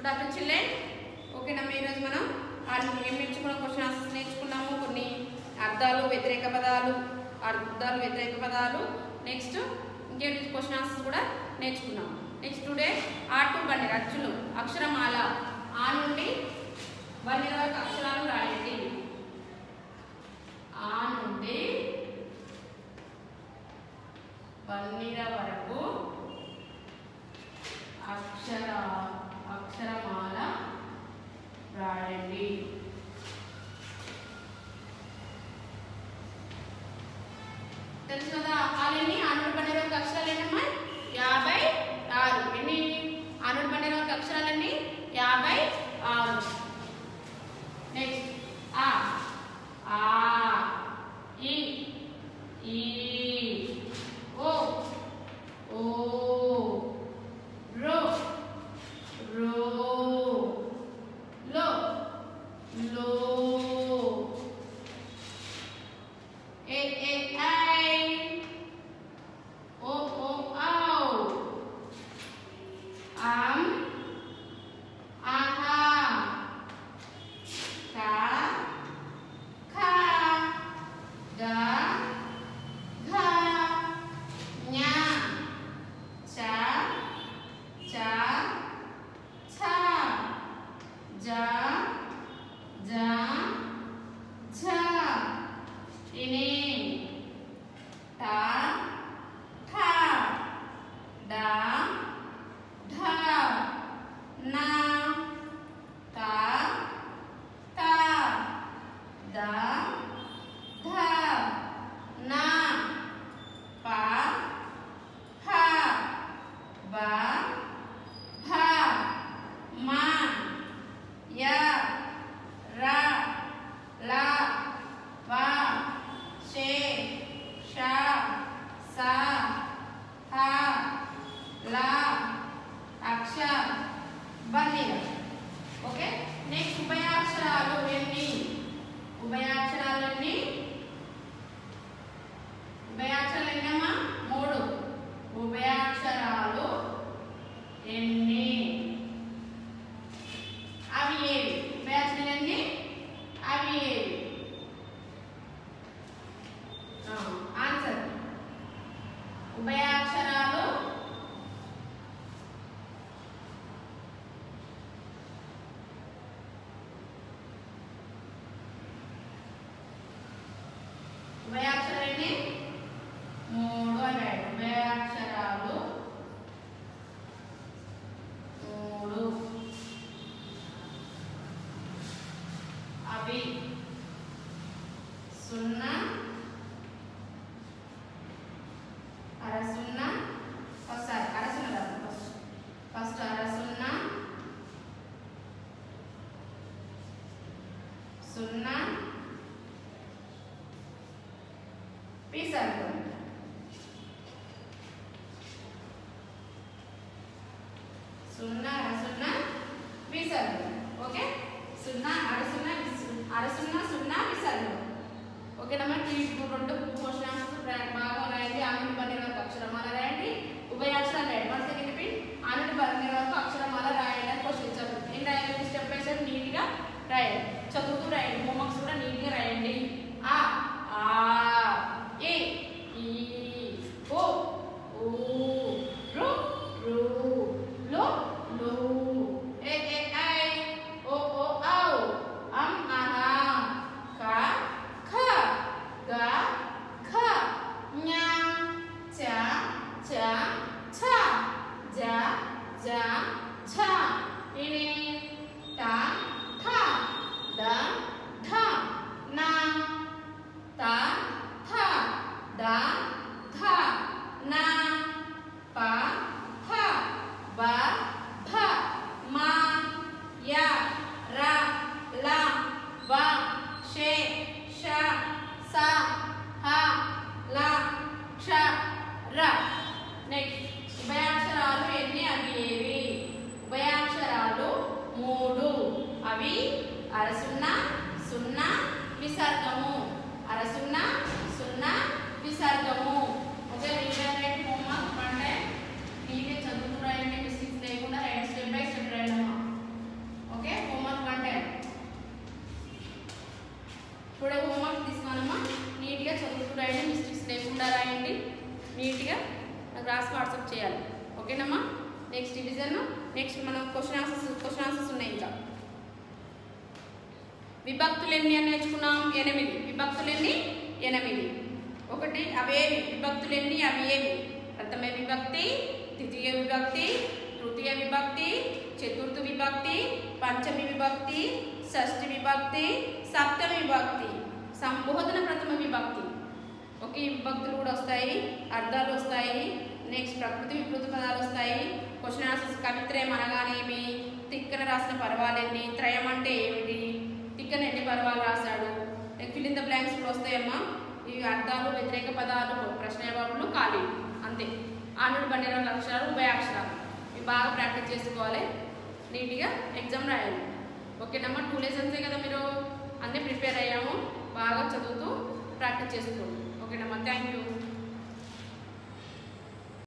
good after children ఓకేనా ఈరోజు మనం ఆ- ఏం నేర్చుకున్నాం క్వశ్చన్ ఆన్సర్స్ నేర్చుకున్నాము కొన్ని అర్థాలు వ్యతిరేక పదాలు అర్థాలు వ్యతిరేక పదాలు నెక్స్ట్ ఇంకేంటి క్వశ్చన్ ఆన్సర్స్ కూడా నేర్చుకున్నాము నెక్స్ట్ టుడే ఆర్ టు బండి అచ్చులు అక్షరమాల ఆ నుండి బండి వరకు అక్షరాలు రాయండి ఆ నుండి వన్నీర వరకు అక్షర అక్షరమాల రాయండి తెలుసు కదా ఆలెన్ని ఆనుడు పండే వరకు అక్షరాలు ఏంటమ్మా యాభై ఆరు ఎన్ని ఆనుడు పండే వరకు అక్షరాలన్నీ యాభై ఆరు నెక్స్ట్ ఆ ఆ ఈ ఈ ఓ ఓ రో రో లో లో ఏ ఏ ఐ ఓ ఓ ఔ ఆమ్ ఆహా కా ఖా గా ఘా ఞా చా చా ఛా జా జా ఝా ఇని టా ఠా డా ఢా నా తా తా దా ధా నా పా ఫా బా భా మా యా రా లా వా షే షా సా హా లా అక్ష బన్నీల ఓకే నెక్స్ట్ ఉభయాక్షరాలు ఎన్ని ఉభయాక్షరాలు ఎన్ని ఉభయాక్షరాలు ఎన్నమ్మా మూడు ఉభయాక్షరాలు ఎన్ని అవి ఏవి ఉభయాక్షరాలు ఎన్ని అవి ఏవి ఆన్సర్ ఉభయాక్షరాలు ఉభయాక్షరాలన్నీ మూడు అన్నాడు ఉభయాక్షరాలు మూడు అవి సున్నా అర సున్నా ఒకసారి అర సున్నా రాదు ఫస్ట్ ఫస్ట్ అర సున్నా సున్నా పీస్ అనుకోండి సున్నా అర సున్నా పీస్ అనుకోండి ఓకే సున్నా అర సున్నా విస్- అర సున్నా సున్నా పీస్ అనుకోండి ఓకేనమ్మా ఈ రెండు క్వశ్చన్ ఆన్సర్స్ బాగా రాయండి ఆనంద పన్నెండు వరకు అక్షరమాల రాయండి ఉభయాక్షరాలు రాయండి వన్ సెకండ్ రిపీట్ ఆనంద పన్నెండు వరకు అక్షరమాల రాయండి అని క్వశ్చన్ చదువు ఏం రాయాలి స్టెప్ బై స్టెప్ నీట్గా రాయండి చదువుతూ రాయండి హోంవర్క్స్ కూడా నీట్గా రాయండి ఆ ఆ ఏ ఈ ఓ ఓ రు రు లో లో ఏ ఏ ఐ ఓ ఓ ఔ అం ఆహా కా ఖ గా ఖ ఞా చా చా ఛ జా జా ఝ ఇని టా ఠా ద ధ నా తా థ ద ధ నా ప ఫ బ భ మా యా రా లా వా షే ష స హ ల క్ష ర నెక్స్ట్ ఉభయాక్షరాలు ఎన్ని అవి ఏవి ఉభయాక్షరాలు మూడు అవి అర సున్నా సున్నా విసర్గము డిసిజన్ నెక్స్ట్ మనం క్వశ్చన్ ఆన్సర్స్ క్వశ్చన్ ఆన్సర్స్ ఉన్నాయి ఇంకా విభక్తులు ఎన్ని అని నేర్చుకున్నాం ఎనిమిది విభక్తులు ఎన్ని ఎనిమిది ఒకటి అవేవి విభక్తులు ఎన్ని అవి ఏవి ప్రథమ విభక్తి ద్వితీయ విభక్తి తృతీయ విభక్తి చతుర్థ విభక్తి పంచమి విభక్తి షష్ఠి విభక్తి సప్తమి విభక్తి సంబోధన ప్రథమ విభక్తి ఒకే విభక్తులు కూడా వస్తాయి అర్థాలు వస్తాయి నెక్స్ట్ ప్రకృతి వికృతి పదాలు వస్తాయి క్వశ్చన్ ఆన్సర్స్ కవిత్రయం అనగానేమి తిక్కన రాసిన పర్వాలెన్ని త్రయం అంటే ఏమిటి తిక్కన ఎన్ని పర్వాలు రాశాడు ఫిల్ ఇన్ ద బ్లాంక్స్ కూడా వస్తాయమ్మా ఇవి అర్థాలు వ్యతిరేక పదాలు ప్రశ్న జవాబులు ఖాళీ అంతే ఆనుడు బండిన అక్షరాలు ఉభయాక్షరాలు ఇవి బాగా ప్రాక్టీస్ చేసుకోవాలి నీట్గా ఎగ్జామ్ రాయాలి ఓకేనమ్మా టూ లెసన్సే కదా మీరు అన్నీ ప్రిపేర్ అయ్యాము బాగా చదువుతూ ప్రాక్టీస్ చేసుకోండి ఓకేనమ్మా థ్యాంక్ యూ